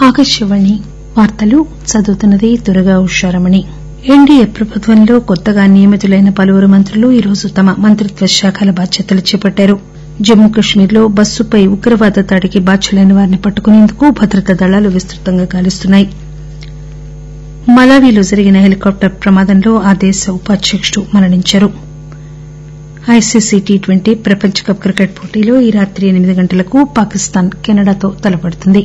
ఆకాశవాణి వార్తలు చదువుతున్నది దుర్గా ఉషారమణి ఎన్డీఏ ప్రభుత్వంలో కొత్తగా నియమితులైన పలువురు మంత్రులు ఈరోజు తమ మంత్రిత్వ శాఖల బాధ్యతలు చేపట్టారు జమ్మూ కశ్మీర్లో బస్సుపై ఉగ్రవాద దాడికి బాధ్యులైన వారిని పట్టుకునేందుకు భద్రతా దళాలు విస్తృతంగా గాలిస్తున్నాయి మలావిలో జరిగిన హెలికాప్టర్ ప్రమాదంలో ఆ దేశ ఉపాధ్యకుడు మరణించారు ఐసీసీ టీ ట్వంటీ ప్రపంచ కప్ క్రికెట్ పోటీలో ఈ రాత్రి ఎనిమిది గంటలకు పాకిస్తాన్ కెనడాతో తలపడుతుంది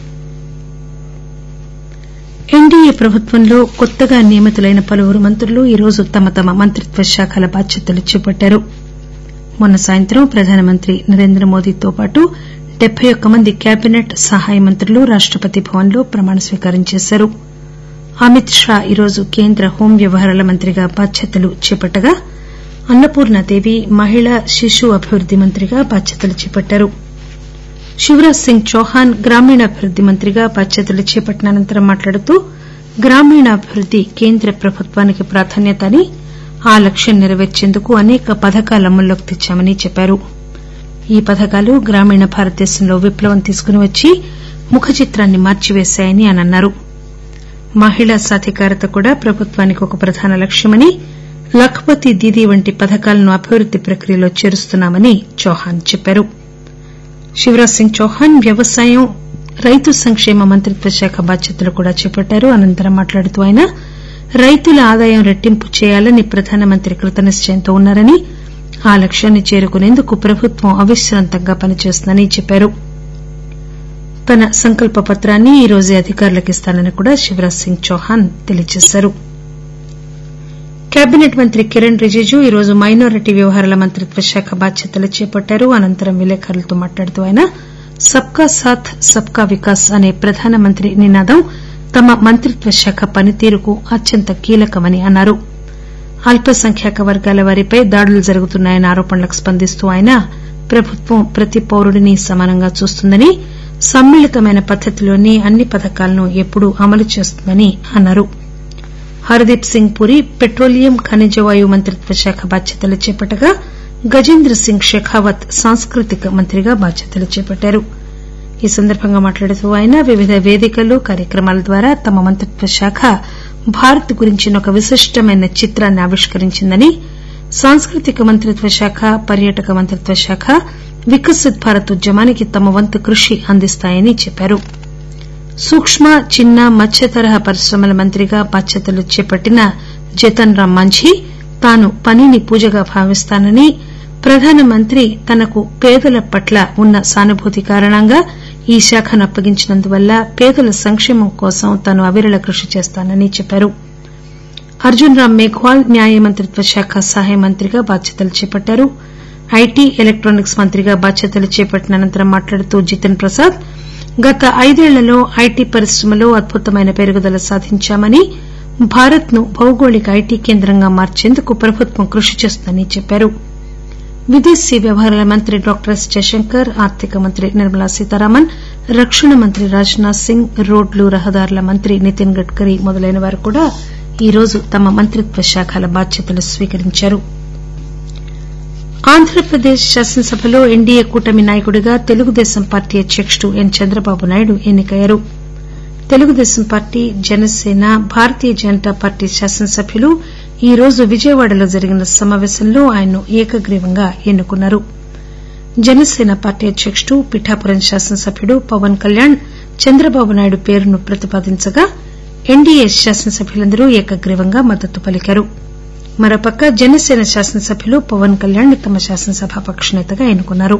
ఎన్డీఏ ప్రభుత్వంలో కొత్తగా నియమితులైన పలువురు మంత్రులు ఈరోజు తమ తమ మంత్రిత్వ శాఖల బాధ్యతలు చేపట్టారు మొన్న సాయంత్రం ప్రధానమంత్రి నరేంద్రమోదీతో పాటు డెబ్బై ఒక్క మంది కేబినెట్ సహాయ మంత్రులు రాష్టపతి భవన్ లో ప్రమాణ స్వీకారం చేశారు అమిత్ షా ఈరోజు కేంద్ర హోం వ్యవహారాల మంత్రిగా బాధ్యతలు చేపట్టగా అన్నపూర్ణాదేవి మహిళా శిశు అభివృద్ది మంత్రిగా బాధ్యతలు చేపట్టారు శివరాజ్ సింగ్ చౌహాన్ గ్రామీణాభివృద్ది మంత్రిగా బాధ్యతలు చేపట్టిన అనంతరం మాట్లాడుతూ గ్రామీణాభివృద్ది కేంద్ర ప్రభుత్వానికి ప్రాధాన్యత అని ఆ లక్ష్యం నెరవేర్చేందుకు అనేక పథకాలు అమల్లోకి తెచ్చామని చెప్పారు ఈ పథకాలు గ్రామీణ భారతదేశంలో విప్లవం తీసుకుని వచ్చి ముఖ చిత్రాన్ని మార్చివేశాయని ఆయన అన్నారు మహిళా సాధికారత కూడా ప్రభుత్వానికి ఒక ప్రధాన లక్ష్యమని లఖపతి దీదీ వంటి పథకాలను అభివృద్ది ప్రక్రియలో చేరుస్తున్నామని చౌహాన్ చెప్పారు శివరాజ్ సింగ్ చౌహాన్ వ్యవసాయం రైతు సంక్షేమ మంత్రిత్వ శాఖ బాధ్యతలు కూడా చేపట్టారు అనంతరం మాట్లాడుతూ ఆయన రైతుల ఆదాయం రెట్టింపు చేయాలని ప్రధానమంత్రి కృతనిశ్చయంతో ఉన్నారని ఆ లక్ష్యాన్ని చేరుకునేందుకు ప్రభుత్వం అవిశ్రాంతంగా పనిచేస్తుందని చెప్పారు తన సంకల్ప పత్రాన్ని ఈరోజే అధికారులకు ఇస్తానని కూడా శివరాజ్ సింగ్ చౌహాన్ తెలియజేశారు కేబినెట్ మంత్రి కిరణ్ రిజిజు ఈరోజు మైనారిటీ వ్యవహారాల మంత్రిత్వ శాఖ బాధ్యతలు చేపట్టారు అనంతరం విలేకరులతో మాట్లాడుతూ ఆయన సబ్ కా సాథ్ సబ్ కా వికాస్ అనే ప్రధానమంత్రి నినాదం తమ మంత్రిత్వ శాఖ పనితీరుకు అత్యంత కీలకమని అన్నారు అల్పసంఖ్యాక వర్గాల వారిపై దాడులు జరుగుతున్నాయన్న ఆరోపణలకు స్పందిస్తూ ఆయన ప్రభుత్వం ప్రతి పౌరుడిని సమానంగా చూస్తుందని సమ్మిళితమైన పద్దతిలోనే అన్ని పథకాలను ఎప్పుడూ అమలు చేస్తుందని అన్నారు హర్దీప్ సింగ్ పూరి పెట్రోలియం ఖనిజవాయువు మంత్రిత్వ శాఖ బాధ్యతలు చేపట్టగా గజేంద్ర సింగ్ షెకావత్ సాంస్కృతిక మంత్రిగా బాధ్యతలు చేపట్టారు ఈ సందర్బంగా మాట్లాడుతూ ఆయన వివిధ వేదికలు కార్యక్రమాల ద్వారా తమ మంత్రిత్వ శాఖ భారత్ గురించిన ఒక విశిష్టమైన చిత్రాన్ని ఆవిష్కరించిందని సాంస్కృతిక మంత్రిత్వ శాఖ పర్యాటక మంత్రిత్వ శాఖ వికసిత్ భారత్ ఉద్యమానికి తమ వంతు కృషి అందిస్తాయని చెప్పారు సూక్కు చిన్న మధ్య తరహా పరిశ్రమల మంత్రిగా బాధ్యతలు చేపట్టిన జతన్ రామ్ మాంఝీ తాను పనిని పూజగా భావిస్తానని ప్రధానమంత్రి తనకు పేదల పట్ల ఉన్న సానుభూతి కారణంగా ఈ శాఖను అప్పగించినందువల్ల పేదల సంక్షేమం కోసం తాను అవిరళ కృషి చేస్తానని చెప్పారు అర్జున్ రామ్ మేఘ్వాల్ న్యాయ మంత్రిత్వ శాఖ సహాయ మంత్రిగా బాధ్యతలు చేపట్టారు ఐటీ ఎలక్టానిక్స్ మంత్రిగా బాధ్యతలు చేపట్టిన అనంతరం మాట్లాడుతూ జితిన్ ప్రసాద్ గత ఐదేళ్లలో ఐటీ పరిశ్రమలో అద్భుతమైన పెరుగుదల సాధించామని భారత్ ను భౌగోళిక ఐటీ కేంద్రంగా మార్చేందుకు ప్రభుత్వం కృషి చేస్తుందని చెప్పారు విదేశీ వ్యవహారాల మంత్రి డాక్టర్ ఎస్ జయశంకర్ ఆర్థిక మంత్రి నిర్మలా సీతారామన్ రక్షణ మంత్రి రాజ్ నాథ్ సింగ్ రోడ్లు రహదారుల మంత్రి నితిన్ గడ్కరీ మొదలైన వారు కూడా ఈరోజు తమ మంత్రిత్వ శాఖల బాధ్యతలు స్వీకరించారు ఆంధ్రప్రదేశ్ శాసనసభలో ఎన్డీఏ కూటమి నాయకుడిగా తెలుగుదేశం పార్టీ అధ్యకుడు ఎన్ చంద్రబాబు నాయుడు ఎన్నికయ్యారు తెలుగుదేశం పార్టీ జనసేన భారతీయ జనతా పార్టీ శాసనసభ్యులు ఈరోజు విజయవాడలో జరిగిన సమాపేశంలో ఆయన్ను ఏకగ్రీవంగా ఎన్నుకున్నారు జనసేన పార్టీ అధ్యకుడు పిఠాపురం శాసనసభ్యుడు పవన్ కళ్యాణ్ చంద్రబాబు నాయుడు పేరును ప్రతిపాదించగా ఎన్డీఏ శాసనసభ్యులందరూ ఏకగ్రీవంగా మద్దతు పలికారు మరోపక్క జనసేన శాసనసభ్యులు పవన్ కళ్యాణ్ ని తమ శాసనసభాపక్ష నేతగా ఎన్నుకున్నారు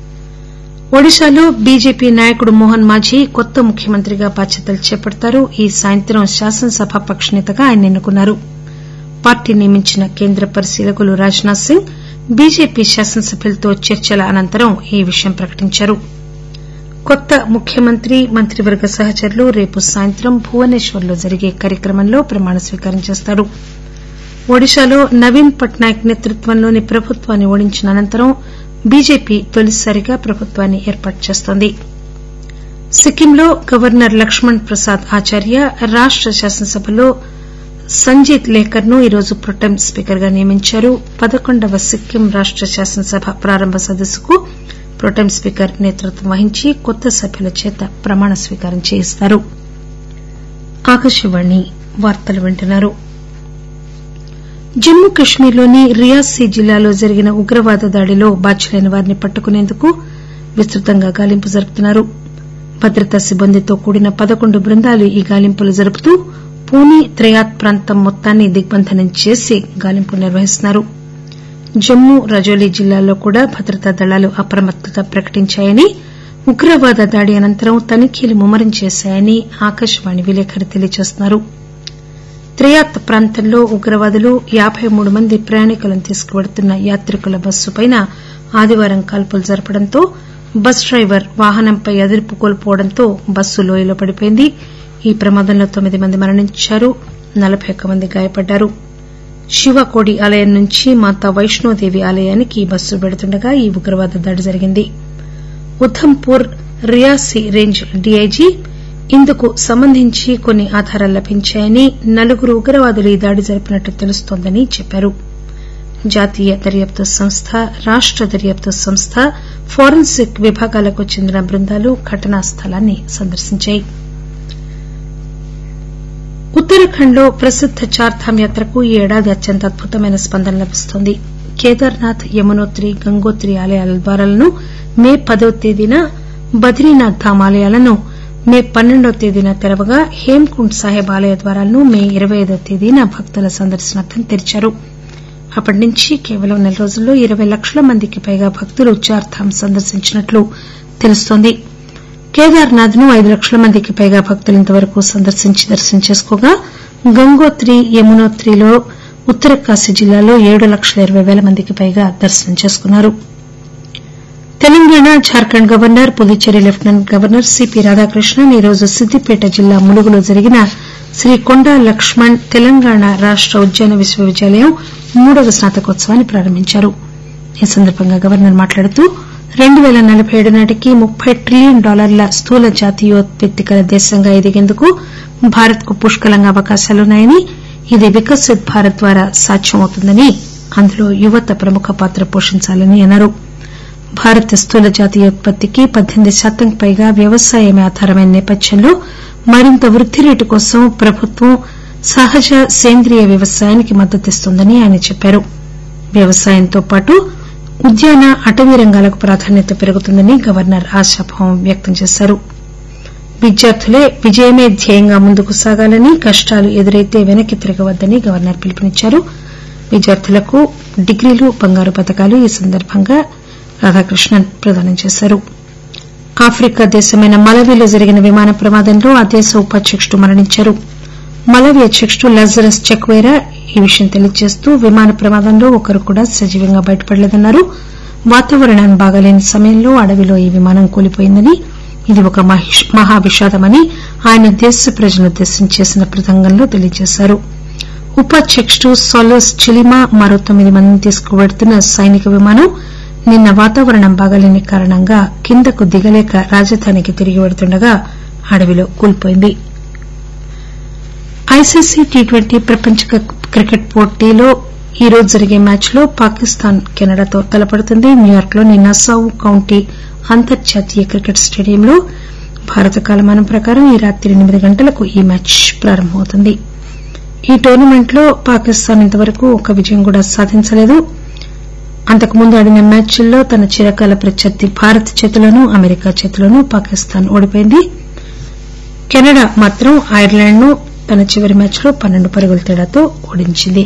ఒడిశాలో బీజేపీ నాయకుడు మోహన్ మాఝీ కొత్త ముఖ్యమంత్రిగా బాధ్యతలు చేపడతారు ఈ సాయంత్రం శాసనసభాపక్ష నేతగా ఆయన ఎన్నుకున్నారు పార్టీ నియమించిన కేంద్ర పరిశీలకులు రాజ్ నాథ్ సింగ్ బీజేపీ శాసనసభ్యులతో చర్చల అనంతరం ఈ విషయం ప్రకటించారు కొత్త ముఖ్యమంత్రి మంత్రివర్గ సహచరులు రేపు సాయంత్రం భువనేశ్వర్ లో జరిగే కార్యక్రమంలో ప్రమాణ స్వీకారం చేస్తారు ఒడిశాలో నవీన్ పట్నాయక్ నేతృత్వంలోని ప్రభుత్వాన్ని ఓడించిన అనంతరం బీజేపీ తొలిసారిగా ప్రభుత్వాన్ని ఏర్పాటు చేస్తోంది సిక్కింలో గవర్నర్ లక్ష్మణ్ ప్రసాద్ ఆచార్య రాష్ట శాసనసభలో సంజీత్ లేకర్ ను ఈరోజు ప్రొటెం స్పీకర్ గా నియమించారు పదకొండవ సిక్కిం రాష్ట శాసనసభ ప్రారంభ సదస్సుకు ప్రొటెం స్పీకర్ నేతృత్వం వహించి కొత్త సభ్యుల చేత ప్రమాణ స్వీకారం చేయిస్తారు జమ్మూ కశ్మీర్ లోని రియాసీ జిల్లాలో జరిగిన ఉగ్రవాద దాడిలో బాధ్యులైన వారిని పట్టుకునేందుకు విస్తృతంగా గాలింపు జరుపుతున్నారు భద్రతా సిబ్బందితో కూడిన పదకొండు బృందాలు ఈ గాలింపులు జరుపుతూ పూణె త్రయాత్ ప్రాంతం మొత్తాన్ని దిగ్బంధనం చేసి గాలింపులు నిర్వహిస్తున్నారు జమ్మూ రజౌలీ జిల్లాల్లో కూడా భద్రతా దళాలు అప్రమత్తత ప్రకటించాయని ఉగ్రవాద దాడి అనంతరం తనిఖీలు ముమ్మరం చేశాయని ఆకాశవాణి విలేకరి తెలియజేస్తున్నారు త్రయాత్ ప్రాంతంలో ఉగ్రవాదులు యాబై మూడు మంది ప్రయాణికులను తీసుకువెడుతున్న యాత్రికుల బస్సుపై ఆదివారం కాల్పులు జరపడంతో బస్ డ్రైవర్ వాహనంపై అదుపు కోల్పోవడంతో బస్సు లోయలో పడిపోయింది ఈ ప్రమాదంలో తొమ్మిది మంది మరణించారు నలబై ఒక్క మంది గాయపడ్డారు శివకోడి ఆలయం నుంచి మాతా వైష్ణోదేవి ఆలయానికి ఈ బస్సు వెడుతుండగా ఈ ఉగ్రవాద దాడి జరిగింది ఉధంపూర్ రియాసీ రేంజ్ డీఐజీ ఇందుకు సంబంధించి కొన్ని ఆధారాలు లభించాయని నలుగురు ఉగ్రవాదులు ఈ దాడి జరిపినట్లు తెలుస్తోందని చెప్పారు జాతీయ దర్యాప్తు సంస్థ రాష్ట దర్యాప్తు సంస్థ ఫోరెన్సిక్ విభాగాలకు చెందిన బృందాలు ఘటనా స్థలాన్ని సందర్శించాయి ఉత్తరాఖండ్ లో ప్రసిద్ద చార్ధామ్ యాత్రకు ఈ ఏడాది అత్యంత అద్భుతమైన స్పందన లభిస్తోంది కేదార్నాథ్ యమునోత్రి గంగోత్రి ఆలయాల ద్వారాలను మే పదో తేదీన బదరీనాథ్ ధామ్ ఆలయాలను మే పన్నెండవ తేదీన తెరవగా హేమ్కుండ్ సాహెబ్ ఆలయ ద్వారాలను మే ఇరవై ఐదవ తేదీన భక్తుల సందర్శనార్థం తెరిచారు అప్పటి నుంచి కేవలం నెల రోజుల్లో ఇరవై లక్షల మందికి పైగా భక్తులు చార్ధామ్ సందర్శించినట్లు తెలుస్తోంది కేదార్నాథ్ ను ఐదు లక్షల మందికి పైగా భక్తులు ఇంతవరకు సందర్శించి దర్శనం చేసుకోగా గంగోత్రి యమునోత్రిలో ఉత్తరకాశీ జిల్లాలో ఏడు లక్షల ఇరవై పేల మందికి పైగా దర్శనం చేసుకున్నారు Telangana Jharkhand governor Puducherry lieutenant governor CP Radhakrishnan ఈరోజు సిద్దిపేట జిల్లా ములుగులో జరిగిన శ్రీ కొండా లక్ష్మణ్ తెలంగాణ రాష్ట ఉద్యాన విశ్వవిద్యాలయం మూడవ స్నాతకోత్సవాన్ని ప్రారంభించారు ఈ సందర్బంగా గవర్నర్ మాట్లాడుతూ రెండు పేల నలబై ఏడు నాటికి ముప్పై ట్రిలియన్ డాలర్ల స్థూల జాతీయోత్పత్తి గల దేశంగా ఎదిగేందుకు భారత్ కు పుష్కలంగా అవకాశాలున్నాయని ఇది వికసిత్ భారత్ ద్వారా సాధ్యమవుతుందని అందులో యువత ప్రముఖ పాత్ర పోషించాలని అన్నారు భారత స్థూల జాతీయోత్పత్తికి పద్దెనిమిది శాతంకి పైగా వ్యవసాయమే ఆధారమైన నేపథ్యంలో మరింత వృద్ది రేటు కోసం ప్రభుత్వం సహజ సేంద్రియ వ్యవసాయానికి మద్దతిస్తోందని ఆయన చెప్పారు వ్యవసాయంతో పాటు ఉద్యాన అటవీ రంగాలకు ప్రాధాన్యత పెరుగుతుందని గవర్నర్ ఆశాభావం వ్యక్తం చేశారు విద్యార్థులే విజయమే ధ్యేయంగా ముందుకు సాగాలని కష్టాలు ఎదురైతే వెనక్కి తిరగవద్దని గవర్నర్ పిలుపునిచ్చారు విద్యార్థులకు డిగ్రీలు బంగారు పతకాలు ఈ సందర్బంగా రాధాకృష్ణన్ ప్రదానం చేశారు ఆఫ్రికా దేశమైన మలవీలో జరిగిన విమాన ప్రమాదంలో ఆ దేశ ఉపాధ్యకుడు మరణించారు మలవీ అధ్యకుడు లాజరస్ చెక్వేరా ఈ విషయం తెలియజేస్తూ విమాన ప్రమాదంలో ఒకరు కూడా సజీవంగా బయటపడలేదన్నారు వాతావరణం బాగాలేని సమయంలో అడవిలో ఈ విమానం కూలిపోయిందని ఇది ఒక మహా విషాదమని ఆయన దేశ ప్రజలనుద్దేశించి చేసిన ప్రసంగంలో తెలియజేశారు ఉపాధ్యకుడు సోలోస్ చిలిమా మరో తొమ్మిది మందిని తీసుకువెడుతున్న సైనిక విమానం నిన్న వాతావరణం బాగాలేని కారణంగా కిందకు దిగలేక రాజధానికి తిరిగి వెడుతుండగా అడవిలో కూలిపోయింది ఐసీసీ టీ ట్వంటీ ప్రపంచ కప్ క్రికెట్ పోటీలో ఈరోజు జరిగే మ్యాచ్ లో పాకిస్తాన్ కెనడాతో తలపడుతుంది న్యూయార్క్ లోని నసావ్ కౌంటీ అంతర్జాతీయ క్రికెట్ స్టేడియంలో భారత కాలమానం ప్రకారం ఈ రాత్రి ఎనిమిది గంటలకు ఈ మ్యాచ్ ప్రారంభమవుతుంది ఈ టోర్నమెంట్ లో పాకిస్తాన్ ఇంతవరకు ఒక్క విజయం కూడా సాధించలేదు అంతకుముందు ఆడిన మ్యాచ్ల్లో తన చిరకాల ప్రత్యర్థి భారత్ చేతిలోనూ అమెరికా చేతిలోనూ పాకిస్తాన్ ఓడిపోయింది కెనడా మాత్రం ఐర్లాండ్ ను తన చివరి మ్యాచ్ లో పన్నెండు పరుగుల తేడాతో ఓడించింది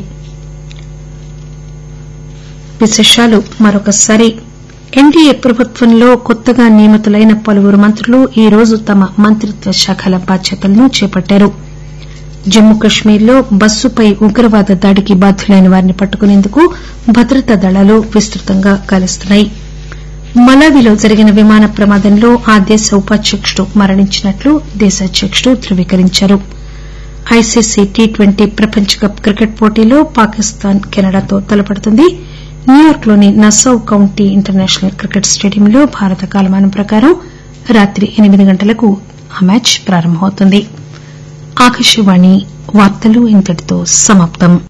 విశేషాలు మరొకసారి ఎన్డీఏ ప్రభుత్వంలో కొత్తగా నియమితులైన పలువురు మంత్రులు ఈరోజు తమ మంత్రిత్వ శాఖల బాధ్యతలను చేపట్టారు జమ్మూ కశ్మీర్ లో బస్సుపై ఉగ్రవాద దాడికి బాధ్యులైన వారిని పట్టుకునేందుకు భద్రతా దళాలు విస్తృతంగా గాలిస్తున్నాయి మలావిలో జరిగిన విమాన ప్రమాదంలో ఆ దేశ ఉపాధ్యకుడు మరణించినట్లు దేశ అధ్యకుడు ధృవీకరించారు ఐసీసీ టీ ట్వంటీ ప్రపంచ కప్ క్రికెట్ పోటీలో పాకిస్తాన్ కెనడాతో తలపడుతుంది న్యూయార్క్ లోని నసావ్ కౌంటీ ఇంటర్నేషనల్ క్రికెట్ స్టేడియంలో భారత కాలమానం ప్రకారం రాత్రి ఎనిమిది గంటలకు ఆ మ్యాచ్ ప్రారంభమవుతుంది ఆకాశవాణి వార్తలు ఇంతటితో సమాప్తం